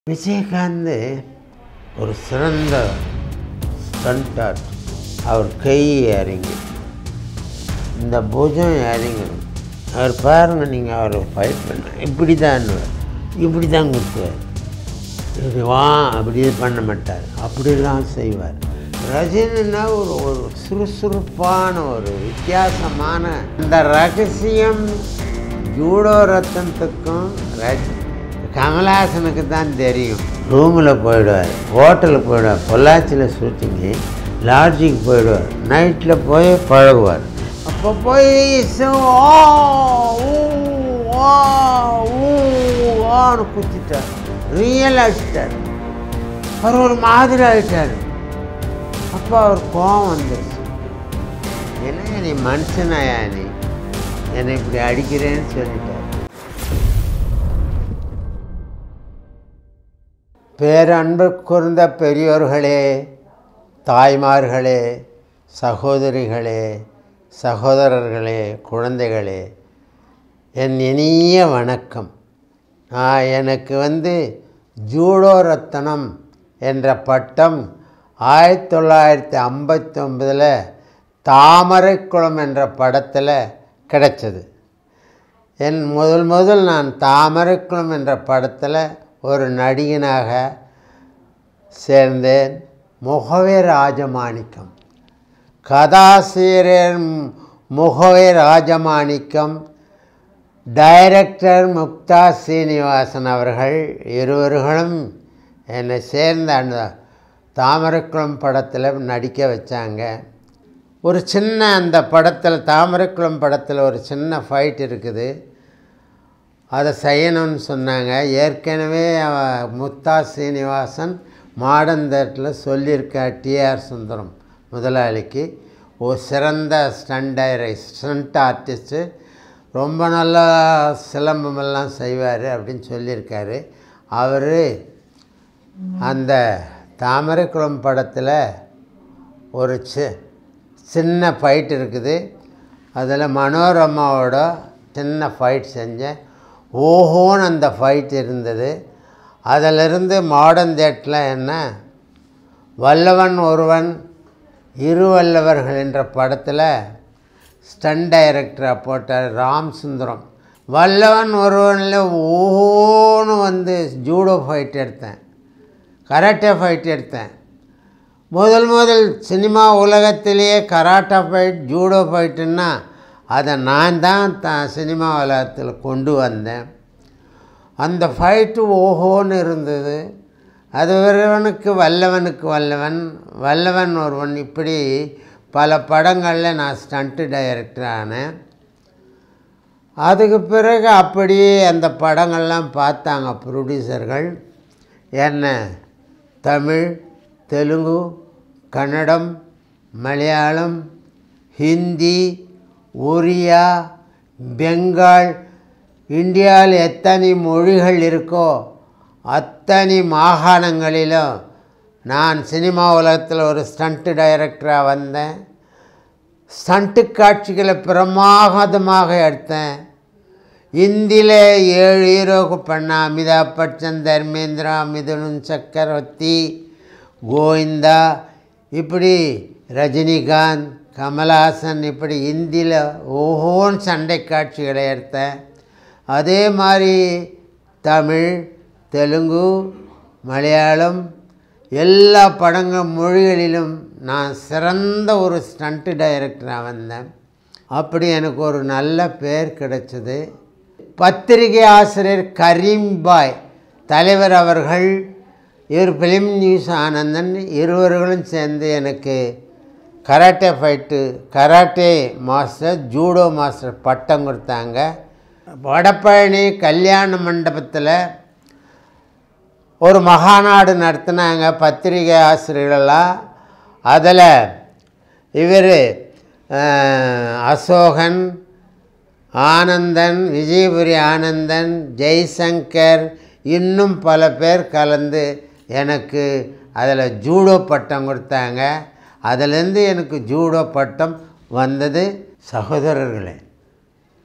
விஜயகாந்த் ஒரு சிறந்த ஸ்டண்டார் அவர் கை இறங்கி இந்த புஜம் இறங்கணும் அவர் பாருங்க நீங்கள் அவரை ஃபைட் பண்ண இப்படி தான் இப்படி தான் கொடுத்துவார் இப்படி வா அப்படி இது பண்ண மாட்டார் அப்படிலாம் செய்வார் ரஜினின்னா ஒரு ஒரு சுறுசுறுப்பான ஒரு வித்தியாசமான அந்த ரகசியம் ஜூடோ ரத்தனத்துக்கும் ரஜ் கமலஹாசனுக்கு தான் தெரியும் ரூமில் போயிடுவார் ஹோட்டலுக்கு போயிடுவார் பொள்ளாச்சியில் ஷூட்டிங்கு லாட்ஜுக்கு போயிடுவார் நைட்டில் போய் பழகுவார் அப்போ போய் சு- ஆ, ஊ, ஆ, ஊ, ஆன்னு குத்திட்டார் ரியல் அடிச்சிட்டார் அவர் ஒரு மாதிரி ஆகிட்டார் அப்போ அவர் கோவம் வந்துருச்சு என்ன நீ மனுஷனாயா நீ என்னை இப்படி அடிக்கிறேன்னு சொல்லிட்டார் பேரன்பு கூர்ந்த பெரியோர்களே தாய்மார்களே சகோதரிகளே சகோதரர்களே குழந்தைகளே என் இனிய வணக்கம் நான் எனக்கு வந்து ஜூடோ ரத்தனம் என்ற பட்டம் ஆயிரத்தி தொள்ளாயிரத்தி ஐம்பத்தொம்பதில் தாமரைக்குளம் என்ற படத்தில் கிடைச்சது என் முதல் முதல் நான் தாமரைக்குளம் என்ற படத்தில் ஒரு நடிகனாக சேர்ந்தேன் முகவே ராஜமாணிக்கம் கதாசிரியர் முகவே ராஜமாணிக்கம் டைரக்டர் முக்தா சீனிவாசன் அவர்கள் இருவர்களும் என்னை சேர்ந்த அந்த தாமரைக்குளம் படத்தில் நடிக்க வச்சாங்க ஒரு சின்ன அந்த படத்தில் தாமரைக்குளம் படத்தில் ஒரு சின்ன ஃபைட் இருக்குது அதை செய்யணும்னு சொன்னாங்க ஏற்கனவே அவ முத்தா சீனிவாசன் மாடர்ன் தேட்டரில் சொல்லியிருக்கா டிஆர் சுந்தரம் முதலாளிக்கு ஒரு சிறந்த ஸ்டண்ட் டைரை ஸ்டண்ட் ஆர்டிஸ்ட்டு ரொம்ப நல்லா சிலம்பமெல்லாம் செய்வார் அப்படின்னு சொல்லியிருக்காரு அவர் அந்த தாமரைக்குளம் படத்தில் ஒரு சி சின்ன ஃபைட் இருக்குது அதில் மனோரமாவோட சின்ன ஃபைட் செஞ்சேன் ஓஹோன்னு அந்த ஃபைட் இருந்தது அதிலிருந்து மாடர்ன் தேட்டில் என்ன வல்லவன் ஒருவன் இரு வல்லவர்கள் என்ற படத்தில் ஸ்டன் டைரக்டராக போட்டார் ராம் சுந்தரம் வல்லவன் ஒருவனில் ஓஹோன்னு வந்து ஜூடோ ஃபைட் எடுத்தேன் கராட்டே ஃபைட் எடுத்தேன் முதல் முதல் சினிமா உலகத்திலேயே கராட்டா ஃபைட் ஜூடோ ஃபைட்டுன்னா அதை நான் தான் த சினிமா உலகத்தில் கொண்டு வந்தேன் அந்த ஃபைட்டு ஓஹோன்னு இருந்தது அது ஒருவனுக்கு வல்லவனுக்கு வல்லவன் வல்லவன் ஒருவன் இப்படி பல படங்களில் நான் ஸ்டண்ட்டு டைரக்டர் ஆனேன் அதுக்கு பிறகு அப்படியே அந்த படங்கள்லாம் பார்த்தாங்க ப்ரொடியூசர்கள் என்ன தமிழ் தெலுங்கு கன்னடம் மலையாளம் ஹிந்தி ஒரியா பெங்கால் இந்தியாவில் எத்தனை மொழிகள் இருக்கோ அத்தனை மாகாணங்களிலும் நான் சினிமா உலகத்தில் ஒரு ஸ்டண்ட்டு டைரக்டராக வந்தேன் ஸ்டண்ட்டு காட்சிகளை பிரமாதமாக எடுத்தேன் இந்தியில் ஏழு ஹீரோக்கு பண்ண அமிதாப் பச்சன் தர்மேந்திரா மிதுன் சக்கரவர்த்தி கோவிந்தா இப்படி ரஜினிகாந்த் கமல்ஹாசன் இப்படி இந்தியில் ஒவ்வொன்று சண்டை காட்சிகளை எடுத்தேன் அதே மாதிரி தமிழ் தெலுங்கு மலையாளம் எல்லா படங்கள் மொழிகளிலும் நான் சிறந்த ஒரு ஸ்டண்ட்டு டைரக்டராக வந்தேன் அப்படி எனக்கு ஒரு நல்ல பேர் கிடைச்சது பத்திரிகை ஆசிரியர் கரீம் பாய் தலைவர் அவர்கள் இவர் ஃபிலிம் நியூஸ் ஆனந்தன் இருவர்களும் சேர்ந்து எனக்கு karate fight karate master judo master பட்டம் கொடுத்தாங்க வடபழனி கல்யாண மண்டபத்தில் ஒரு மகாநாடு நடத்தினாங்க பத்திரிகை ஆசிரியர்களெல்லாம் அதில் இவர் அசோகன் ஆனந்தன் விஜயபுரி ஆனந்தன் ஜெய்சங்கர் இன்னும் பல பேர் கலந்து எனக்கு அதில் ஜூடோ பட்டம் கொடுத்தாங்க அதிலேருந்து எனக்கு ஜூடோ பட்டம் வந்தது சகோதரர்களே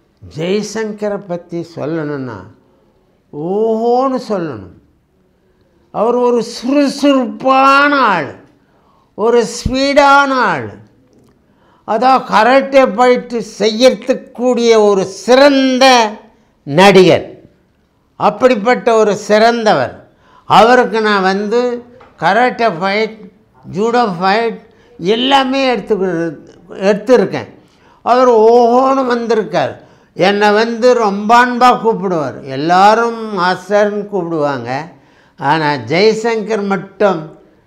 ஜெய்சங்கரை பற்றி சொல்லணும்னா ஓஹோன்னு சொல்லணும் அவர் ஒரு சுறுசுறுப்பான ஆள் ஒரு ஸ்பீடான ஆள் அதான் கராட்டே ஃபைட்டு செய்யறதுக்கூடிய ஒரு சிறந்த நடிகர் அப்படிப்பட்ட ஒரு சிறந்தவர் அவருக்கு நான் வந்து கராட்டே ஃபைட் ஜூடோ ஃபைட் எல்லாமே எடுத்து எடுத்திருக்கேன் அவர் ஓஹோன்னு வந்திருக்கார் என்னை வந்து ரொம்ப அன்பாக கூப்பிடுவார் எல்லாரும் மாஸ்டர்னு கூப்பிடுவாங்க ஆனால் ஜெய்சங்கர் மட்டும்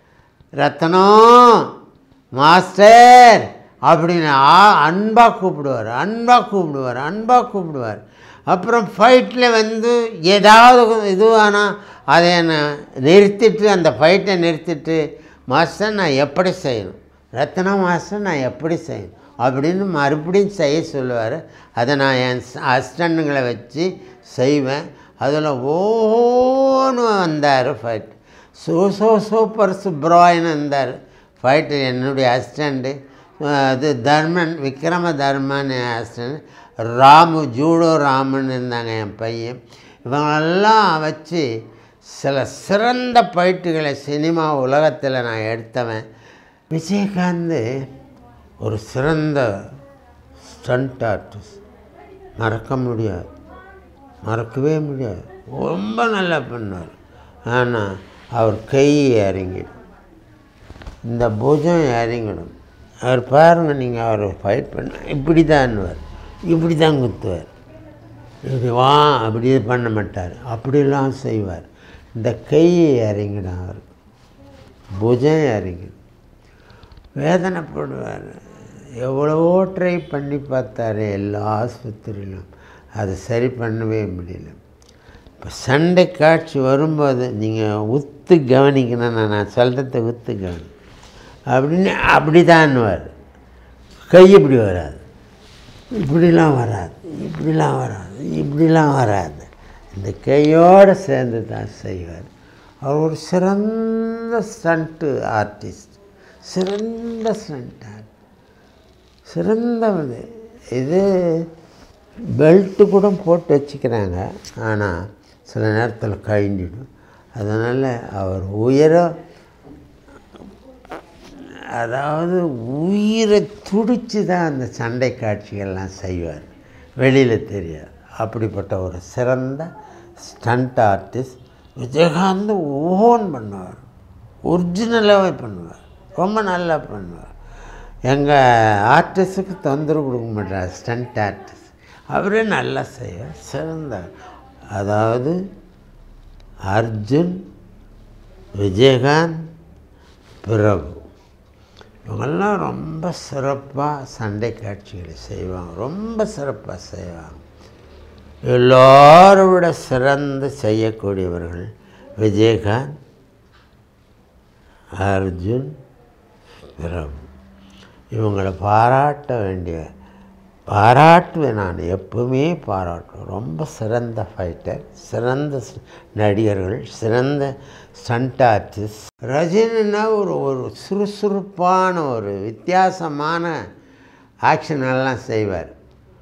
ரத்னம் மாஸ்டர் அப்படின்னு அன்பாக கூப்பிடுவார் அன்பாக கூப்பிடுவார் அன்பாக கூப்பிடுவார் அப்புறம் ஃபைட்டில் வந்து ஏதாவது இதுவானால் அதை நான் நிறுத்திட்டு அந்த ஃபைட்டை நிறுத்திட்டு மாஸ்டர் நான் எப்படி செய்யணும் ரத்னா மாஸ்டர் நான் எப்படி செய்யணும் அப்படின்னு மறுபடியும் செய்ய சொல்லுவார் அதை நான் என் அசிஸ்டண்ட்டுங்களை வச்சு செய்வேன் அதில் ஓன்னு வந்தார் fight so so super Subbarayan வந்தார் ஃபைட்டு என்னுடைய அசிஸ்டண்ட்டு அது தர்மன் விக்ரம தர்மன் என் அசிஸ்டண்ட் ராமு ஜூடோ ராமன் இருந்தாங்க என் பையன் இவங்களெல்லாம் வச்சு சில சிறந்த ஃபைட்டுகளை சினிமா உலகத்தில் நான் எடுத்தவன் விஜயகாந்த் ஒரு சிறந்த ஸ்டண்ட் ஆர்டிஸ்ட் மறக்க முடியாது மறக்கவே முடியாது ரொம்ப நல்லா பண்ணுவார் ஆனால் அவர் கை இறங்கிடும் இந்த புஜம் இறங்கிடும் அவர் பாருங்கள் நீங்கள் அவர் ஃபைட் பண்ண இப்படி தான்னுவார் இப்படி தான் குத்துவார் இப்படி வா அப்படி இது பண்ண மாட்டார் அப்படிலாம் செய்வார் இந்த கை இறங்கிடும் அவர் புஜம் இறங்கிடும் வேதனைப்படுவார் எவ்வளவோ ட்ரை பண்ணி பார்த்தாரு எல்லா ஆஸ்பத்திரியிலும் அதை சரி பண்ணவே முடியல இப்போ சண்டை காட்சி வரும்போது நீங்கள் உத்து கவனிக்கணும் நான் சொல்கிறத உத்து கவனி அப்படின்னு அப்படி தான்னுவார் கை இப்படி வராது இப்படிலாம் வராது இப்படிலாம் வராது இப்படிலாம் வராது இந்த கையோடு சேர்ந்து தான் செய்வார் அவர் ஒரு சிறந்த ஸ்டண்ட்டு ஆர்டிஸ்ட் சிறந்த ஸ்டண்ட் ஆர்ட் சிறந்தவது இது பெல்ட்டு கூட போட்டு வச்சுக்கிறாங்க ஆனால் சில நேரத்தில் கழிஞ்சிடும் அதனால் அவர் உயர அதாவது உயிரை துடிச்சு தான் அந்த சண்டை காட்சிகள்லாம் செய்வார் வெளியில் தெரியாது அப்படிப்பட்ட ஒரு சிறந்த ஸ்டண்ட் ஆர்டிஸ்ட் விஜயகாந்த் ஓன் பண்ணுவார் ஒரிஜினலாகவே பண்ணுவார் ரொம்ப நல்லா பண்ணுவார் எங்கள் ஆர்டிஸ்ட்டுக்கு தொந்தரவு கொடுக்க மாட்டார் ஸ்டண்ட் ஆர்டிஸ்ட் அவரே நல்லா செய்வார் சிறந்த அதாவது அர்ஜுன் விஜயகாந்த் பிரபு இவங்கெல்லாம் ரொம்ப சிறப்பாக சண்டை காட்சிகளை செய்வாங்க ரொம்ப சிறப்பாக செய்வாங்க எல்லோரை விட சிறந்து செய்யக்கூடியவர்கள் விஜயகாந்த் அர்ஜுன் பிரபு இவங்களை பாராட்ட வேண்டிய பாராட்டுவேன் நான் எப்பவுமே பாராட்டுவேன் ரொம்ப சிறந்த ஃபைட்டர் சிறந்த ஸ்- நடிகர்கள் சிறந்த ஸ்டண்ட் ஆர்டிஸ்ட் ரஜினின்னா ஒரு ஒரு சுறுசுறுப்பான ஒரு வித்தியாசமான ஆக்ஷன் எல்லாம் செய்வார்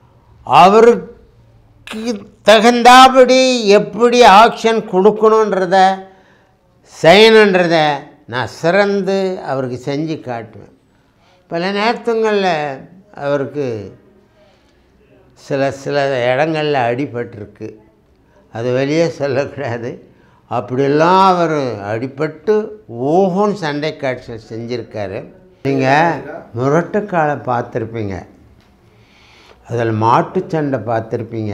அவருக்கு தகுந்தாபடி எப்படி ஆக்ஷன் கொடுக்கணுன்றத செய்யணுன்றத நான் சிறந்து அவருக்கு செஞ்சு காட்டுவேன் பல நேரத்துங்களில் அவருக்கு சில சில இடங்களில் அடிபட்டிருக்கு அது வெளியே சொல்லக்கூடாது அப்படியெல்லாம் அவர் அடிபட்டு ஓஹோன்னு சண்டை காட்சி செஞ்சுருக்காரு நீங்கள் முரட்டுக்காலை பார்த்துருப்பீங்க அதில் மாட்டுச் சண்டை பார்த்துருப்பீங்க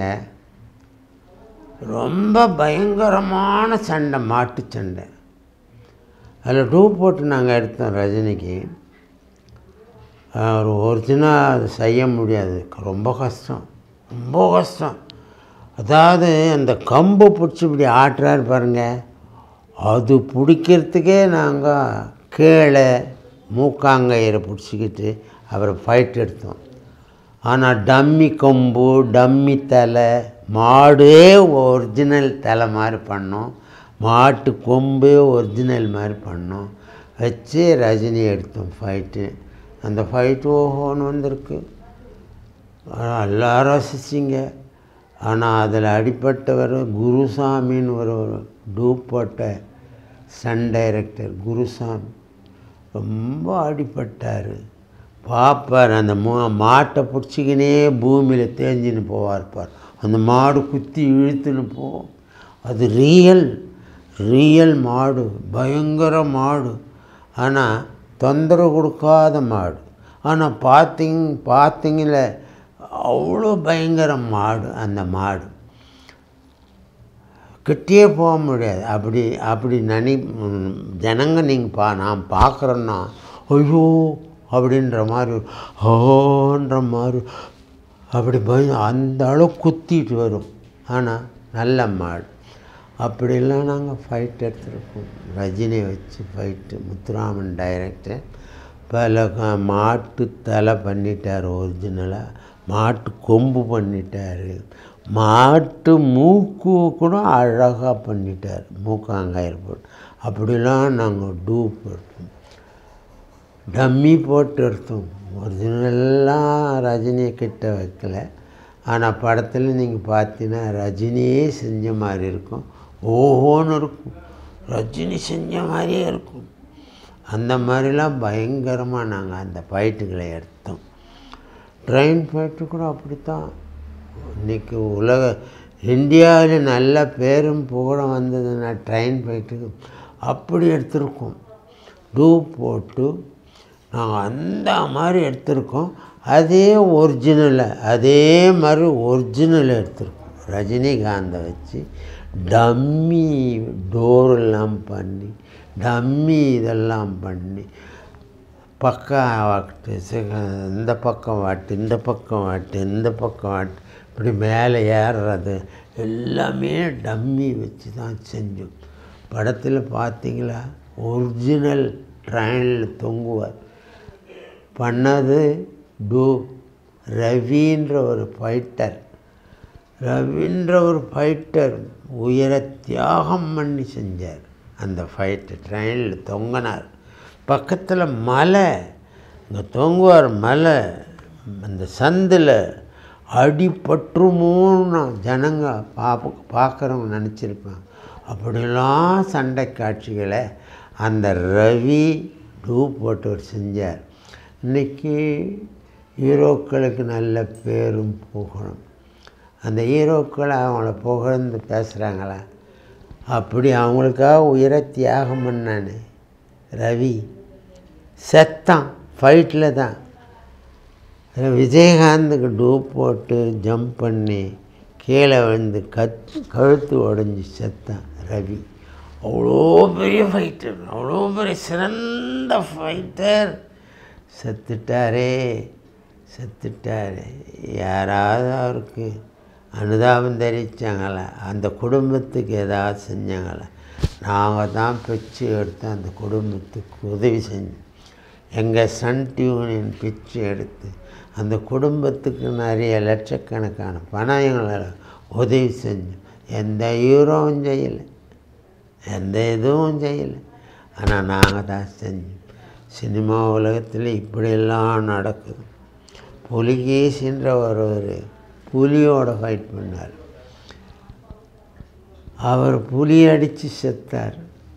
ரொம்ப பயங்கரமான சண்டை மாட்டுச் சண்டை அதில் டூ போட்டு நாங்கள் எடுத்தோம் ரஜினிக்கு அவர் ஒரிஜினல் அது செய்ய முடியாது ரொம்ப கஷ்டம் ரொம்ப கஷ்டம் அதாவது அந்த கம்பை பிடிச்சி இப்படி ஆட்டுறாரு பாருங்க அது பிடிக்கிறதுக்கே நாங்கள் கீழே மூக்காங்கயிறை பிடிச்சிக்கிட்டு அவரை ஃபைட் எடுத்தோம் ஆனால் டம்மி கொம்பு டம்மி தலை மாடே ஒரிஜினல் தலை மாதிரி பண்ணோம் மாட்டு கொம்பே ஒரிஜினல் மாதிரி பண்ணோம் வச்சு ரஜினி எடுத்தோம் ஃபைட்டு அந்த ஃபைட்டு ஓஹோன்னு வந்திருக்கு ஆனா எல்லாரும் ரசிச்சிங்க ஆனால் அதில் அடிப்பட்டவர் குருசாமின்னு ஒரு ஒரு டூப் போட்ட சன் டைரக்டர் குருசாமி ரொம்ப அடிபட்டார் பார்ப்பார் அந்த மா மாட்டை பிடிச்சிக்கினே பூமியில் தேஞ்சின்னு போவார் பார் அந்த மாடு குத்தி இழுத்துன்னு போகும் அது ரியல் ரியல் மாடு பயங்கர மாடு ஆனால் தொந்தரவு கொடுக்காத மாடு ஆனால் பார்த்தீங்க பார்த்தீங்கள அவ்வளோ பயங்கர மாடு அந்த மாடு கிட்டே போக முடியாது அப்படி அப்படி நினை ம், ஜனங்க நீங்கள் பா நான் பார்க்குறேன்னா ஐயோ அப்படின்ற மாதிரி ஓன்ற மாதிரி அப்படி பயம் அந்த அளவு குத்திட்டு வரும் ஆனால் நல்ல மாடு அப்படிலாம் நாங்கள் ஃபைட் எடுத்திருக்கோம் ரஜினி வச்சு ஃபைட்டு முத்துராமன் டைரக்டர் பல க- மாட்டு தலை பண்ணிட்டார் ஒரிஜினலாக மாட்டு கொம்பு பண்ணிட்டார் மாட்டு மூக்கு கூட அழகாக பண்ணிட்டார் மூக்காங்காயில் போட்டு அப்படிலாம் நாங்கள் டூப் எடுத்தோம் டம்மி போட்டு எடுத்தோம் ஒரிஜினல்லாம் ரஜினியை கிட்ட வைக்கல ஆனால் படத்தில் நீங்கள் பார்த்தீங்கன்னா ரஜினியே செஞ்ச மாதிரி இருக்கும் ஓஹோன்னு இருக்கும் ரஜினி செஞ்ச மாதிரியே இருக்கும் அந்த மாதிரிலாம் பயங்கரமாக நாங்கள் அந்த ஃபைட்டுகளை எடுத்தோம் ட்ரெயின் ஃபைட்டு கூட அப்படித்தான் இன்றைக்கி உலக இந்தியாவில் நல்ல பேரும் புகழும் வந்ததுன்னா ட்ரெயின் ஃபைட்டுக்கு அப்படி எடுத்திருக்கோம் டூப் போட்டு நாங்கள் அந்த மாதிரி எடுத்திருக்கோம் அதே ஒரிஜினலை அதே மாதிரி ஒரிஜினல் எடுத்திருக்கோம் ரஜினிகாந்தை வச்சு டம்மி டோரெல்லாம் பண்ணி டம்மி இதெல்லாம் பண்ணி பக்கம் வாட்டு சிக- இந்த பக்கம் வாட்டு இந்த பக்கம் வாட்டு இந்த பக்கம் வாட்டு இப்படி மேலே ஏறுறது எல்லாமே டம்மி வச்சு தான் செஞ்சோம் படத்தில் பார்த்தீங்களா ஒரிஜினல் ட்ரெயினில் தொங்குவார் பண்ணது டூ ரவின்ற ஒரு ஃபைட்டர் ரவின்ற ஒரு ஃபைட்டர் உயர தியாகம் பண்ணி செஞ்சார் அந்த ஃபைட்டு ட்ரெயினில் தொங்கினார் பக்கத்தில் மலை இங்கே தொங்குவார் மலை அந்த சந்தில் அடிபட்டுருமோன்னு ஜனங்க பார்ப்ப பார்க்குறவங்க நினச்சிருப்பாங்க அப்படிலாம் சண்டை காட்சிகளை அந்த ரவி டூ போட்டவர் செஞ்சார் இன்றைக்கி ஹீரோக்களுக்கு நல்ல பேரும் புகழும் அந்த ஹீரோக்கள் அவங்கள புகழ்ந்து பேசுகிறாங்களா அப்படி அவங்களுக்காக உயிரை தியாகம் பண்ணானே ரவி செத்தான் ஃபைட்டில் தான் விஜயகாந்துக்கு டூப் போட்டு ஜம்ப் பண்ணி கீழே விழுந்து கத் கழுத்து உடஞ்சி செத்தான் ரவி அவ்வளோ பெரிய ஃபைட்டர் அவ்வளோ பெரிய சிறந்த ஃபைட்டர் செத்துட்டாரே செத்துட்டாரே யாராவது அவருக்கு அனுதாபம் தெரிவிச்சாங்களா அந்த குடும்பத்துக்கு ஏதாவது செஞ்சாங்களா நாங்கள் தான் பிச்சு எடுத்து அந்த குடும்பத்துக்கு உதவி செஞ்சோம் எங்கள் சன் டியூனியன் பிச்சு எடுத்து அந்த குடும்பத்துக்கு நிறைய லட்சக்கணக்கான பணங்களை உதவி செஞ்சோம் எந்த ஹீரோவும் செய்யலை எந்த இதுவும் செய்யலை ஆனால் நாங்கள் தான் செஞ்சோம் சினிமா உலகத்தில் இப்படியெல்லாம் நடக்குது புலிகேசின்ற ஒரு ஒரு புலியோட ஃபைட் பண்ணார் அவர் புலி அடித்து செத்தார்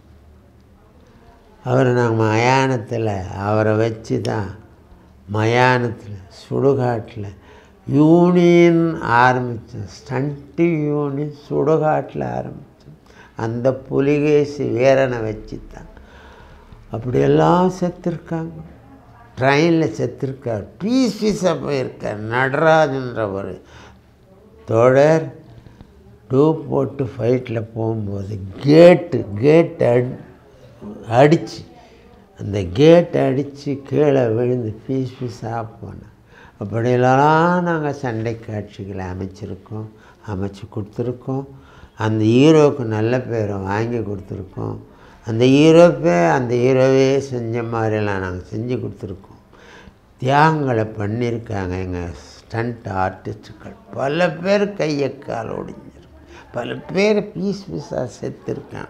அவர் நாங்கள் மயானத்தில் அவரை வச்சு தான் மயானத்தில் சுடுகாட்டில் யூனியன் ஆரம்பித்தோம் ஸ்டண்ட்டு யூனியன் சுடுகாட்டில் ஆரம்பித்தோம் அந்த புலிகேசி வீரனை வச்சு தான் அப்படியெல்லாம் செத்துருக்காங்க ட்ரெயினில் செத்துருக்கார் பீஸ் பீஸாக போயிருக்கார் நடராஜன்ற ஒரு தோழர் டூப் போட்டு ஃபைட்டில் போகும்போது கேட்டு கேட் அடி அடித்து அந்த கேட் அடித்து கீழே விழுந்து பீஸ் பீஸாக போனேன் அப்படியெல்லாம் நாங்கள் சண்டை காட்சிகளை அமைச்சிருக்கோம் அமைச்சு கொடுத்துருக்கோம் அந்த ஹீரோவுக்கு நல்ல பேரை வாங்கி கொடுத்துருக்கோம் அந்த ஹீரோப்பே அந்த ஹீரோவே செஞ்ச மாதிரிலாம் நாங்கள் செஞ்சு கொடுத்துருக்கோம் தியாகங்களை பண்ணியிருக்காங்க எங்கள் ஸ்டண்ட் ஆர்டிஸ்ட்டுகள் பல பேர் கையை கால் ஒடிஞ்சிருக்கு பல பேர் பீஸ் பீஸாக செத்துருக்காங்க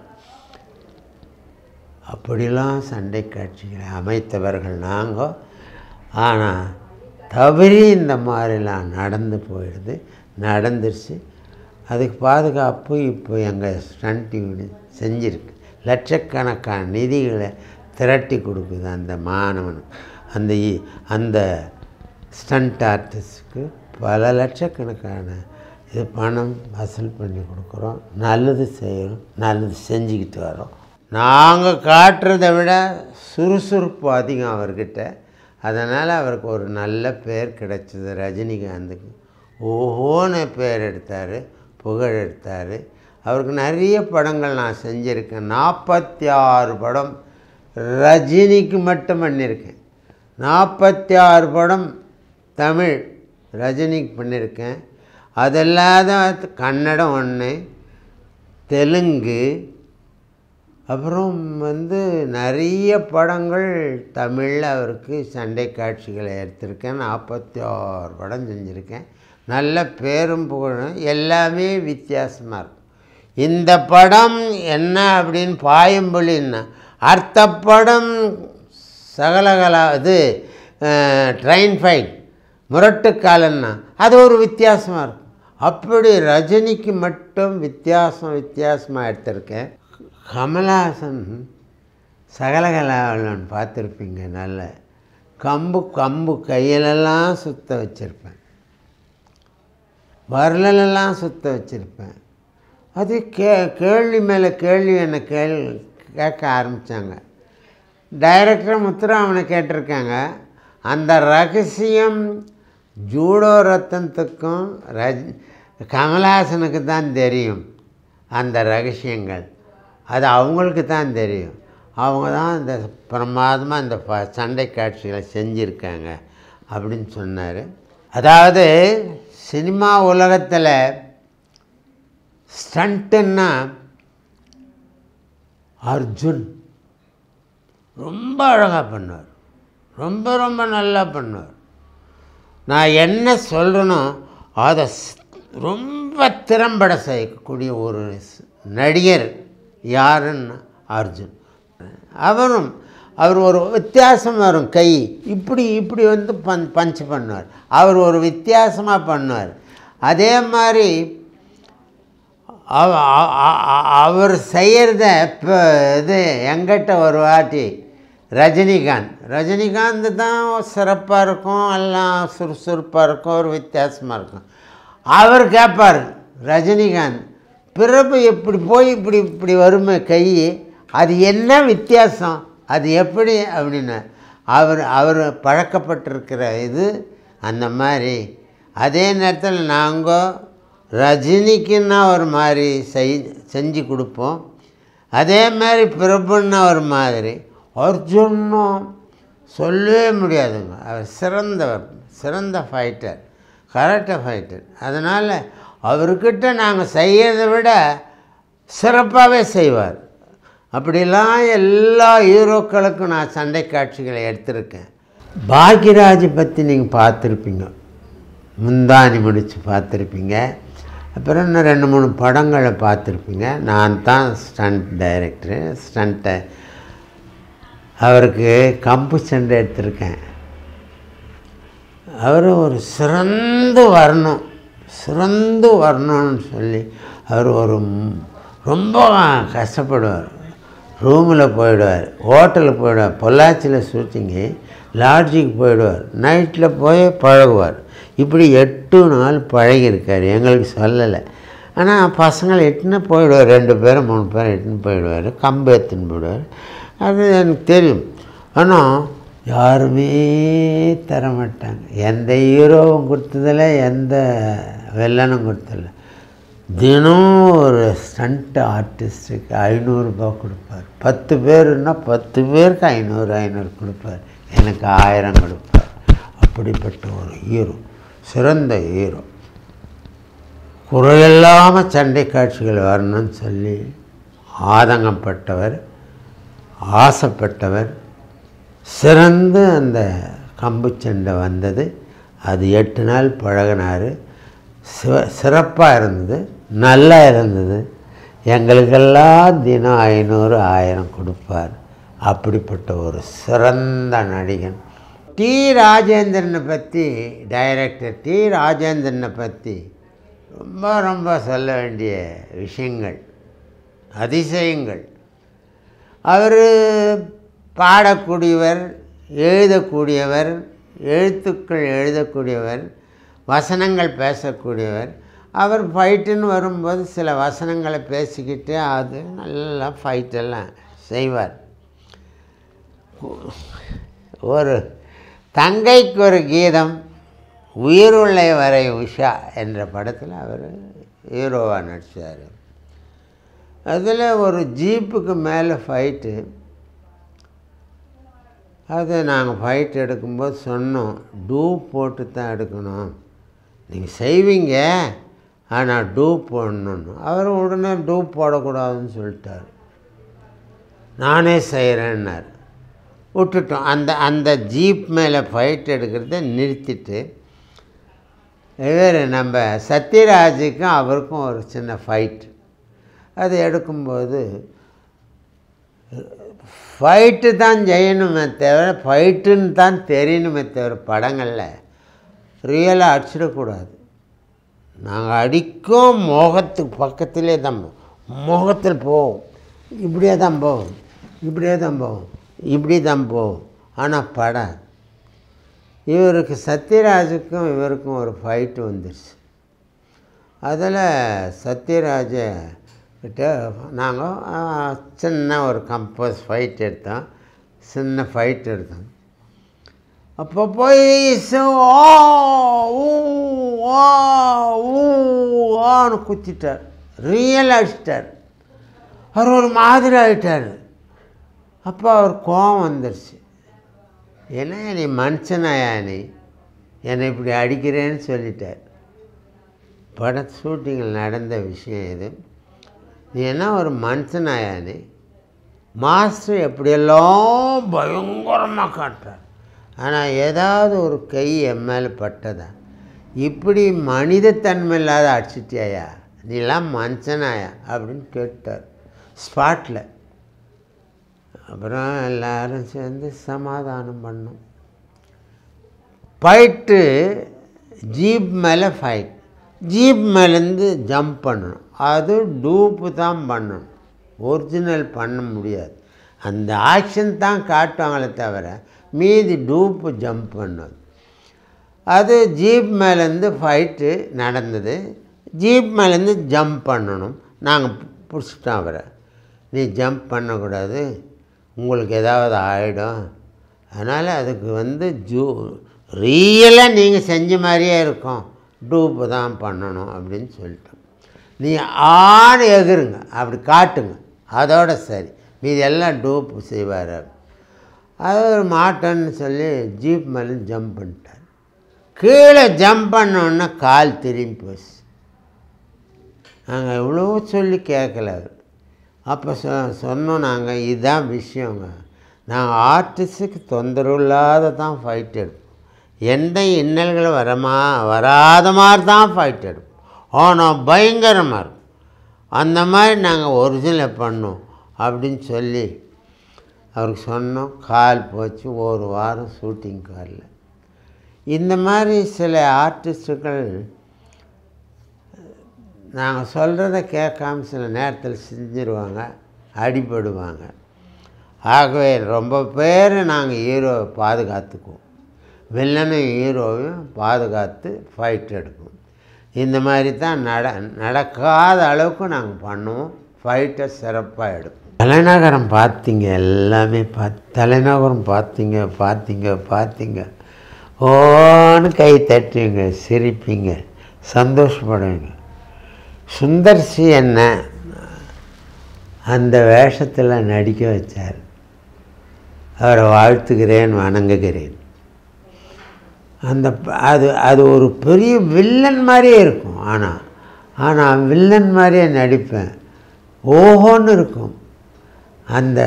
அப்படிலாம் சண்டை காட்சிகளை அமைத்தவர்கள் நாங்கள் ஆனால் தவறி இந்த மாதிரிலாம் நடந்து போயிடுது நடந்துருச்சு அதுக்கு பாதுகாப்பு இப்போ எங்கள் ஸ்டண்ட் யூனிட் செஞ்சுருக்கு லட்சக்கணக்கான நிதிகளை திரட்டி கொடுக்குது அந்த மாணவன் அந்த இ- அந்த ஸ்டண்ட் ஆர்டிஸ்ட்டுக்கு பல லட்சக்கணக்கான இது பணம் வசூல் பண்ணி கொடுக்குறோம் நல்லது செய்கிறோம் நல்லது செஞ்சுக்கிட்டு வரோம் நாங்கள் காட்டுறதை விட சுறுசுறுப்பு அதிகம் அவர்கிட்ட அதனால் அவருக்கு ஒரு நல்ல பேர் கிடைச்சது ரஜினிகாந்துக்கு ஓஹோன்னு பேர் எடுத்தார் புகழ் எடுத்தார் அவருக்கு நிறைய படங்கள் நான் செஞ்சுருக்கேன் நாற்பத்தி ஆறு படம் ரஜினிக்கு மட்டும் பண்ணியிருக்கேன் நாற்பத்தி ஆறு படம் தமிழ் ரஜினிக்கு பண்ணியிருக்கேன் அதெல்லாத கன்னடம் ஒன்று தெலுங்கு அப்புறம் வந்து நிறைய படங்கள் தமிழில் அவருக்கு சண்டை காட்சிகளை எடுத்திருக்கேன் நாற்பத்தி ஆறு படம் செஞ்சுருக்கேன் நல்ல பேரும் புகழும் எல்லாமே வித்தியாசமாக இருக்கும் இந்த படம் என்ன அப்படின்னு பாயம்பொழின்னா அடுத்த படம் சகலகலா இது ட்ரெயின் ஃபைட் முரட்டுக்காலன்னா அது ஒரு வித்தியாசமாக இருக்கும் அப்படி ரஜினிக்கு மட்டும் வித்தியாசம் வித்தியாசமாக எடுத்திருக்கேன் கமலஹாசன் சகலகலாவலன் பார்த்துருப்பீங்க நல்ல கம்பு கம்பு கையிலெல்லாம் சுத்த வச்சுருப்பேன் வரலெல்லாம் சுத்த வச்சுருப்பேன் அது கே கேள்வி மேலே கேள்வி என்னை கேள் கேட்க ஆரம்பித்தாங்க டைரக்டர் முத்துராமனை கேட்டிருக்காங்க அந்த ரகசியம் ஜூடோ ரத்தனத்துக்கும் ரஜ் கமலஹாசனுக்கு தான் தெரியும் அந்த ரகசியங்கள் அது அவங்களுக்கு தான் தெரியும் அவங்க தான் இந்த பிரமாதமாக இந்த ப சண்டை காட்சிகளை செஞ்சுருக்காங்க அப்படின்னு சொன்னார் அதாவது சினிமா உலகத்தில் ஸ்டண்ட்டுன்னா அர்ஜுன் ரொம்ப அழகாக பண்ணுவார் ரொம்ப ரொம்ப நல்லா பண்ணுவார் நான் என்ன சொல்கிறேனோ அதை ஸ்- ரொம்ப திறம்பட செய்யக்கூடிய ஒரு ஸ்- நடிகர் யாருன்னா அர்ஜுன் அவரும் அவர் ஒரு வித்தியாசம் வரும் கை இப்படி இப்படி வந்து பஞ் பஞ்ச் பண்ணுவார் அவர் ஒரு வித்தியாசமாக பண்ணுவார் அதே மாதிரி அவ- அ- அ- அ- அவர் செய்கிறத இப்போ இது எங்கிட்ட ஒரு வாட்டி ரஜினிகாந்த் ரஜினிகாந்த் தான் சிறப்பாக இருக்கும் எல்லாம் சுறுசுறுப்பாக இருக்கும் ஒரு வித்தியாசமாக இருக்கும் அவர் கேட்பார் ரஜினிகாந்த் பிறப்பு இப்படி போய் இப்படி இப்படி வருமே கை அது என்ன வித்தியாசம் அது எப்படி அப்படின்னு அவர் அவர் பழக்கப்பட்டிருக்கிற இது அந்த மாதிரி அதே நேரத்தில் நாங்கள் ரஜினிக்குன்னா ஒரு மாதிரி செய் செஞ்சு கொடுப்போம் அதே மாதிரி பிரபுன்னா ஒரு மாதிரி அர்ஜுனும் சொல்லவே முடியாதுங்க அவர் சிறந்தவர் சிறந்த ஃபைட்டர் கரெக்டாக ஃபைட்டர் அதனால் அவர்கிட்ட நாங்கள் செய்யறதை விட சிறப்பாகவே செய்வார் அப்படிலாம் எல்லா ஹீரோக்களுக்கும் நான் சண்டை காட்சிகளை எடுத்திருக்கேன் பாக்யராஜ் பற்றி நீங்கள் பார்த்துருப்பீங்க முந்தானி முடித்து பார்த்துருப்பீங்க அப்புறம் இன்னும் ரெண்டு மூணு படங்களை பார்த்துருப்பீங்க நான் தான் ஸ்டண்ட் டைரக்டரு ஸ்டண்ட்டை அவருக்கு கம்பு சண்டை எடுத்திருக்கேன் அவர் ஒரு சிறந்து வரணும் சிறந்து வரணும்னு சொல்லி அவர் ஒரு ம்- ரொம்ப கஷ்டப்படுவார் ரூமில் போயிடுவார் ஹோட்டலுக்கு போயிடுவார் பொள்ளாச்சியில் ஷூட்டிங்கு லாட்ஜுக்கு போயிடுவார் நைட்டில் போய் பழகுவார் இப்படி எட்டு நாள் பழகியிருக்கார் எங்களுக்கு சொல்லலை ஆனால் பசங்களை எட்டுன்னு போயிடுவார் ரெண்டு பேரும் மூணு பேரும் எட்டுன்னு போயிடுவார் கம்பு எடுத்துன்னு போயிடுவார் அது எனக்கு தெரியும் ஆனால் யாருமே தர மாட்டாங்க எந்த ஹீரோவும் கொடுத்ததில்ல எந்த வில்லனும் கொடுத்ததில்ல தினம் ஒரு ஸ்டண்ட் ஆர்டிஸ்ட்டுக்கு ஐநூறுரூபா கொடுப்பார் பத்து பேருன்னா பத்து பேருக்கு ஐநூறு ஐநூறு கொடுப்பார் எனக்கு ஆயிரம் கொடுப்பார் அப்படிப்பட்ட ஒரு ஹீரோ சிறந்த ஹீரோ குறையில்லாமல் சண்டை காட்சிகள் வரணும்னு சொல்லி ஆதங்கப்பட்டவர் ஆசைப்பட்டவர் சிறந்து அந்த கம்பு சண்டை வந்தது அது எட்டு நாள் பழகினார் சிவ சிறப்பாக இருந்தது நல்லா இருந்தது எங்களுக்கெல்லாம் தினம் ஐநூறு ஆயிரம் கொடுப்பார் அப்படிப்பட்ட ஒரு சிறந்த நடிகன் டி ராஜேந்திரனை பற்றி டைரக்டர் டி ராஜேந்திரனை பற்றி ரொம்ப ரொம்ப சொல்ல வேண்டிய விஷயங்கள் அதிசயங்கள் அவர் பாடக்கூடியவர் எழுதக்கூடியவர் எழுத்துக்கள் எழுதக்கூடியவர் வசனங்கள் பேசக்கூடியவர் அவர் ஃபைட்டுன்னு வரும்போது சில வசனங்களை பேசிக்கிட்டு அது நல்லா ஃபைட்டெல்லாம் செய்வார் ஒரு தங்கைக்கு ஒரு கீதம் உயிருள்ள வரை உஷா என்ற படத்தில் அவர் ஹீரோவாக நடித்தார் அதில் ஒரு ஜீப்புக்கு மேலே ஃபைட்டு அது நாங்கள் ஃபைட் எடுக்கும்போது சொன்னோம் டூ போட்டு தான் எடுக்கணும் நீங்கள் செய்வீங்க ஆனால் டூ போடணுன்னு அவர் உடனே டூ போடக்கூடாதுன்னு சொல்லிட்டார் நானே செய்கிறேன்னார் விட்டுட்டோம் அந்த அந்த ஜீப் மேலே ஃபைட் எடுக்கிறத நிறுத்திட்டு இவர் நம்ம சத்யராஜுக்கும் அவருக்கும் ஒரு சின்ன ஃபைட் அது எடுக்கும்போது ஃபைட்டு தான் செய்யணுமே தவிர ஃபைட்டுன்னு தான் தெரியணுமே தவிர படங்களில் ரியலாக அடிச்சிடக்கூடாது நாங்கள் அடிக்கும் மோகத்துக்கு பக்கத்திலே தான் போவோம். மோகத்தில் போவோம் இப்படியே தான் போவோம் இப்படியே தான் போவோம் இப்படி தான் போவோம் ஆனால் படம் இவருக்கு சத்யராஜுக்கும் இவருக்கும் ஒரு ஃபைட்டு வந்துருச்சு அதில் சத்யராஜ கிட்ட நாங்கள் சின்ன ஒரு கம்போஸ் ஃபைட் எடுத்தோம் சின்ன ஃபைட் எடுத்தோம் அப்போ போய் சு- ஆ, ஊ, ஆ, ஊ, ஆன்னு குத்திட்டார் ரியல் அடிச்சிட்டார் அவர் ஒரு மாதிரி ஆகிட்டார் அப்போ அவர் கோவம் வந்துருச்சு என்ன நீ மனுஷனாயா நீ என்னை இப்படி அடிக்கிறேன்னு சொல்லிட்டார் பட ஷூட்டிங்கில் நடந்த விஷயம் இது நீ என்ன ஒரு மனுஷனாயா நீ மாஸ்டர் எப்படியெல்லாம் பயங்கரமாக காட்டுறார் ஆனால் ஏதாவது ஒரு கை என் மேலே பட்டதா இப்படி மனிதத்தன்மை இல்லாத அடிச்சிட்டியாயா நீலாம் மனுஷனாயா அப்படின்னு கேட்டார் ஸ்பாட்டில் அப்புறம் எல்லாரும் சேர்ந்து சமாதானம் பண்ணோம் ஃபைட்டு ஜீப் மேலே ஃபைட் ஜீப் மேலேருந்து ஜம்ப் பண்ணணும் அது டூப்பு தான் பண்ணணும் ஒரிஜினல் பண்ண முடியாது அந்த ஆக்ஷன் தான் காட்டுவாங்களே தவிர மீதி டூப்பு ஜம்ப் பண்ணது அது ஜீப் மேலேருந்து ஃபைட்டு நடந்தது ஜீப் மேலேருந்து ஜம்ப் பண்ணணும் நாங்கள் பிடிச்சிட்டோம் அவரை நீ ஜம்ப் பண்ணக்கூடாது உங்களுக்கு ஏதாவது ஆகிடும் அதனால் அதுக்கு வந்து ஜூ ரியலாக நீங்கள் செஞ்ச மாதிரியே இருக்கும் டூப்பு தான் பண்ணணும் அப்படின்னு சொல்லிட்டோம் நீ ஆடு எகுருங்க அப்படி காட்டுங்க அதோட சரி மீதி எல்லாம் டூப்பு செய்வார் அது ஒரு மாட்டேன்னு சொல்லி ஜீப் மேலே ஜம்ப் பண்ணிட்டார் கீழே ஜம்ப் பண்ணோன்னே கால் திரும்பி போச்சு நாங்கள் எவ்வளோ சொல்லி கேட்கல அவர் அப்போ சொ சொன்னோம் நாங்கள் இதுதான் விஷயங்க நாங்கள் ஆர்டிஸ்ட்டுக்கு தொந்தரவு இல்லாத தான் ஃபைட் எடுப்போம் எந்த இன்னல்களும் வரமா வராத மாதிரி தான் ஃபைட் எடுப்போம் ஆனால் பயங்கரமாக இருக்கும் அந்த மாதிரி நாங்கள் ஒரிஜினல் பண்ணோம் அப்படின்னு சொல்லி அவருக்கு சொன்னோம் கால் போச்சு ஒரு வாரம் ஷூட்டிங் காலில் இந்த மாதிரி சில ஆர்டிஸ்ட்டுகள் நாங்கள் சொல்கிறத கேட்காம சில நேரத்தில் செஞ்சிருவாங்க அடிபடுவாங்க ஆகவே ரொம்ப பேர் நாங்கள் ஹீரோவை பாதுகாத்துக்குவோம் வில்லனும் ஹீரோவையும் பாதுகாத்து ஃபைட் எடுப்போம் இந்த மாதிரி தான் நட நடக்காத அளவுக்கு நாங்கள் பண்ணுவோம் ஃபைட்டை சிறப்பாக எடுப்போம் தலைநகரம் பார்த்தீங்க எல்லாமே பார்த்து தலைநகரம் பார்த்தீங்க பார்த்தீங்க பார்த்தீங்க ஓன்னு கை தட்டுவீங்க சிரிப்பீங்க சந்தோஷப்படுவீங்க சுந்தர்சி என்ன அந்த வேஷத்தில் நடிக்க வச்சார் அவரை வாழ்த்துகிறேன் வணங்குகிறேன் அந்த ப- அது அது ஒரு பெரிய வில்லன் மாதிரியே இருக்கும் ஆனால் ஆனால் வில்லன் மாதிரியே நடிப்பேன் ஓஹோன்னு இருக்கும் அந்த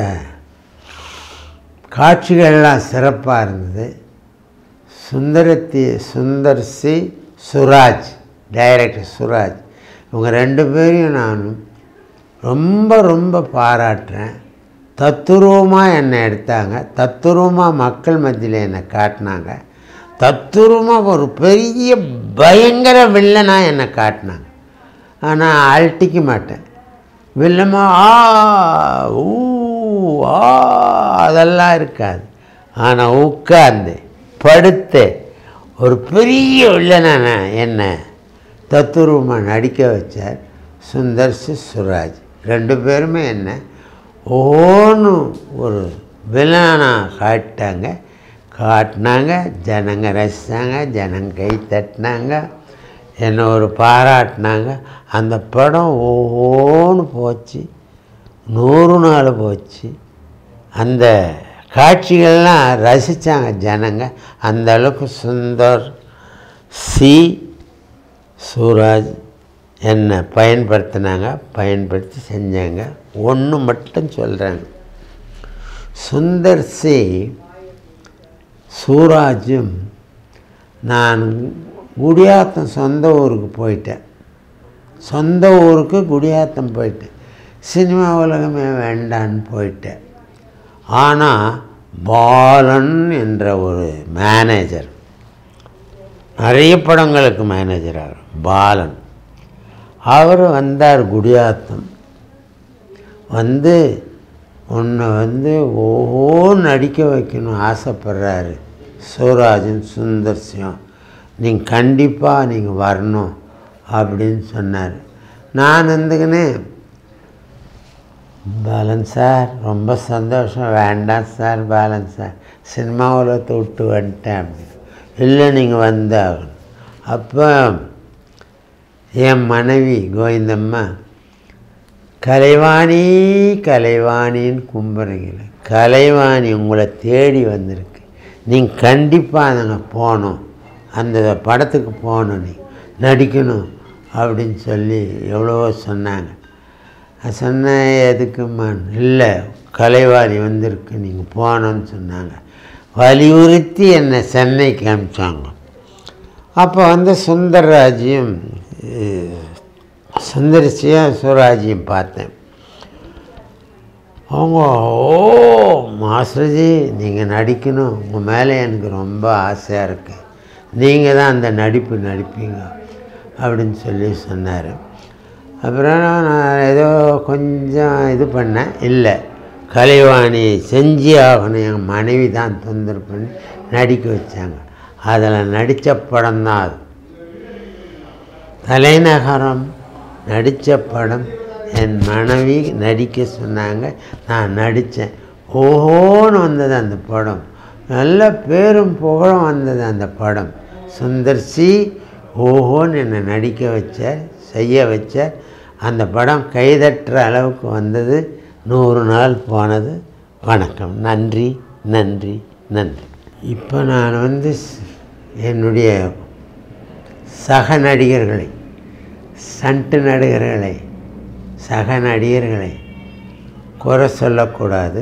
காட்சிகள்லாம் சிறப்பாக இருந்தது சுந்தரத்தி சுந்தர்சி சுராஜ் டைரக்டர் சுராஜ் இவங்க ரெண்டு பேரையும் நான் ரொம்ப ரொம்ப பாராட்டுறேன் தத்துரூபமாக என்னை எடுத்தாங்க தத்துரூபமாக மக்கள் மத்தியில் என்னை காட்டினாங்க தத்துரூபமாக ஒரு பெரிய பயங்கர வில்லனாக என்னை காட்டினாங்க ஆனால் அழட்டிக்க மாட்டேன் வில்லமா ஆ ஊ ஆ அதெல்லாம் இருக்காது ஆனால் உட்கார்ந்து படுத்து ஒரு பெரிய வில்லனான என்ன தத்துரூபமாக நடிக்க வச்சார் சுந்தர் சி சுராஜ் ரெண்டு பேருமே என்ன ஓன்னு ஒரு வில்லனாக காட்டாங்க காட்டினாங்க ஜனங்க ரசித்தாங்க ஜனங்க கை தட்டினாங்க என்னை ஒரு பாராட்டினாங்க அந்த படம் ஒவ்வொன்று போச்சு நூறு நாள் போச்சு அந்த காட்சிகள்லாம் ரசித்தாங்க ஜனங்க அந்த அளவுக்கு சுந்தர் சி சூராஜ் என்னை பயன்படுத்தினாங்க பயன்படுத்தி செஞ்சாங்க ஒன்று மட்டும் சொல்கிறாங்க சுந்தர் சி சூராஜும் நான் குடியாத்தம் சொந்த ஊருக்கு போயிட்டேன் சொந்த ஊருக்கு குடியாத்தம் போயிட்டேன் சினிமா உலகமே வேண்டான்னு போயிட்டேன் ஆனால் பாலன் என்ற ஒரு மேனேஜர் நிறைய படங்களுக்கு மேனேஜராக பாலன் அவர் வந்தார் குடியாத்தம் வந்து உன்னை வந்து ஓஹோ நடிக்க வைக்கணும் ஆசைப்படுறாரு சூராஜன் சுந்தர் சிவம் நீங்கள் கண்டிப்பாக நீங்கள் வரணும் அப்படின்னு சொன்னார் நான் வந்துக்கினே பாலன் சார் ரொம்ப சந்தோஷம் வேண்டாம் சார் பாலன் சார் சினிமா உலகத்தை விட்டு வந்துட்டேன் அப்படின்னு இல்லை நீங்கள் வந்தாகணும் அப்போ என் மனைவி கோவிந்தம்மா கலைவாணி கலைவாணின்னு கும்புறீங்கள கலைவாணி உங்களை தேடி வந்திருக்கு நீங்கள் கண்டிப்பாக நாங்கள் போகணும் அந்த படத்துக்கு போகணும் நீ நடிக்கணும் அப்படின்னு சொல்லி எவ்வளவோ சொன்னாங்க நான் சொன்னேன் எதுக்குமா இல்லை கலைவாணி வந்திருக்கு நீங்கள் போகணும்னு சொன்னாங்க வலியுறுத்தி என்னை சென்னைக்கு அனுப்பிச்சாங்க அப்போ வந்து சுந்தரராஜையும் சுந்தரிச்சியும் சுவராஜையும் பார்த்தேன் அவங்க ஓ மாஸ்டர்ஜி நீங்கள் நடிக்கணும் உங்கள் மேலே எனக்கு ரொம்ப ஆசையாக இருக்குது நீங்கள் தான் அந்த நடிப்பு நடிப்பீங்க அப்படின்னு சொல்லி சொன்னார் அப்புறம் நான் ஏதோ கொஞ்சம் இது பண்ணேன் இல்லை கலைவாணி செஞ்சு ஆகணும் என் மனைவி தான் தொந்தரவு பண்ணி நடிக்க வச்சாங்க அதில் நடித்த படம் தான் அது தலைநகரம் நடித்த படம் என் மனைவி நடிக்க சொன்னாங்க நான் நடித்தேன் ஓஹோன்னு வந்தது அந்த படம் நல்ல பேரும் புகழும் வந்தது அந்த படம் சுந்தர் சி ஓஹோன்னு என்னை நடிக்க வச்சார் செய்ய வச்சார் அந்த படம் கைதட்டுற அளவுக்கு வந்தது நூறு நாள் போனது வணக்கம் நன்றி நன்றி நன்றி இப்போ நான் வந்து ஸ்- என்னுடைய சக நடிகர்களை சண்டு நடிகர்களை சக நடிகர்களை குறை சொல்லக்கூடாது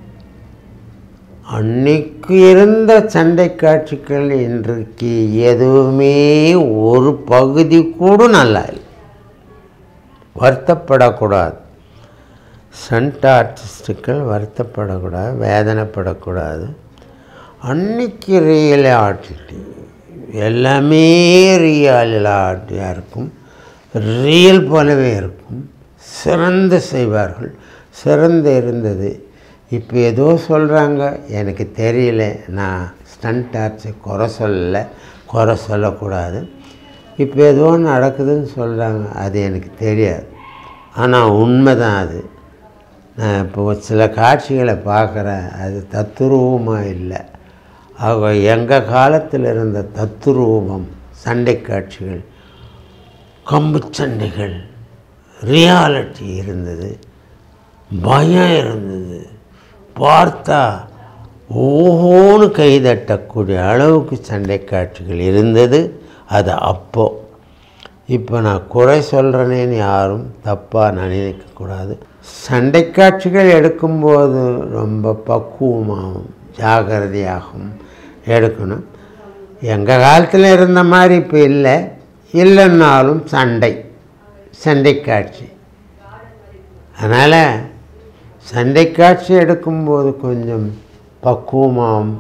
அன்னைக்கு இருந்த சண்டை காட்சிகள் இன்றைக்கு எதுவுமே ஒரு பகுதி கூட நல்லா இல்லை வருத்தப்படக்கூடாது சண்ட் ஆர்டிஸ்டுக்கள் வருத்தப்படக்கூடாது வேதனைப்படக்கூடாது அன்னைக்கு ரியாலிட்டி எல்லாமே ரியாலிட்டியாக இருக்கும் ரியல் போலவே இருக்கும் சிறந்து செய்வார்கள் சிறந்து இருந்தது இப்போ ஏதோ சொல்கிறாங்க எனக்கு தெரியல நான் ஸ்டண்ட் ஆர்ட்ஸை குறை சொல்லலை குறை சொல்லக்கூடாது இப்போ ஏதோ நடக்குதுன்னு சொல்கிறாங்க அது எனக்கு தெரியாது ஆனால் உண்மை தான் அது நான் இப்போ சில காட்சிகளை பார்க்குறேன் அது தத்துரூபமாக இல்லை ஆக எங்கள் காலத்தில் இருந்த தத்துரூபம் சண்டை காட்சிகள் கம்பு சண்டைகள் ரியாலிட்டி இருந்தது பயம் இருந்தது பார்த்தா ஓஹோன்னு கைதட்டக்கூடிய அளவுக்கு சண்டை காட்சிகள் இருந்தது அது அப்போ இப்போ நான் குறை சொல்கிறேனேன்னு யாரும் தப்பாக நினைக்கக்கூடாது சண்டை காட்சிகள் எடுக்கும்போது ரொம்ப பக்குவமாகவும் ஜாகிரதையாகவும் எடுக்கணும் எங்கள் காலத்தில் இருந்த மாதிரி இப்போ இல்லை இல்லைன்னாலும் சண்டை சண்டை காட்சி அதனால் சண்டை காட்சி எடுக்கும்போது கொஞ்சம் பக்குவமாகவும்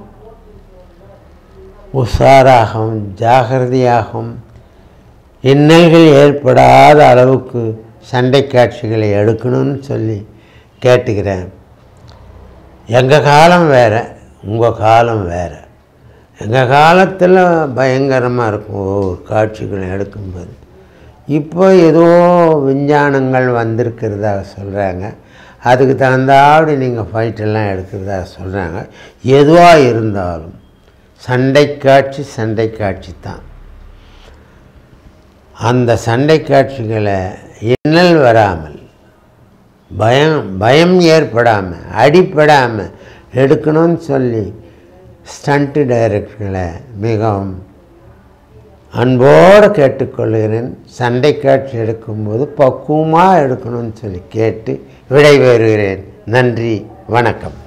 உஷாராகவும் ஜாகிரதையாகவும் இன்னல்கள் ஏற்படாத அளவுக்கு சண்டை காட்சிகளை எடுக்கணும்னு சொல்லி கேட்டுக்கிறேன் எங்கள் காலம் வேறு உங்கள் காலம் வேறு எங்கள் காலத்தில் பயங்கரமாக இருக்கும் ஒவ்வொரு காட்சிகளை எடுக்கும்போது இப்போ ஏதோ விஞ்ஞானங்கள் வந்திருக்கிறதா சொல்கிறாங்க அதுக்கு தகுந்தாப்படி நீங்கள் ஃபைட்டெல்லாம் எடுக்கிறதா சொல்கிறாங்க எதுவாக இருந்தாலும் சண்டை காட்சி சண்டை காட்சி தான் அந்த சண்டை காட்சிகளை இன்னல் வராமல் பயம் பயம் ஏற்படாமல் அடிப்படாமல் எடுக்கணும்னு சொல்லி ஸ்டண்ட்டு டைரக்டர்களை மிகவும் அன்போடு கேட்டுக்கொள்கிறேன் சண்டை காட்சி எடுக்கும்போது பக்குவமாக எடுக்கணும்னு சொல்லி கேட்டு விடைபெறுகிறேன் நன்றி வணக்கம்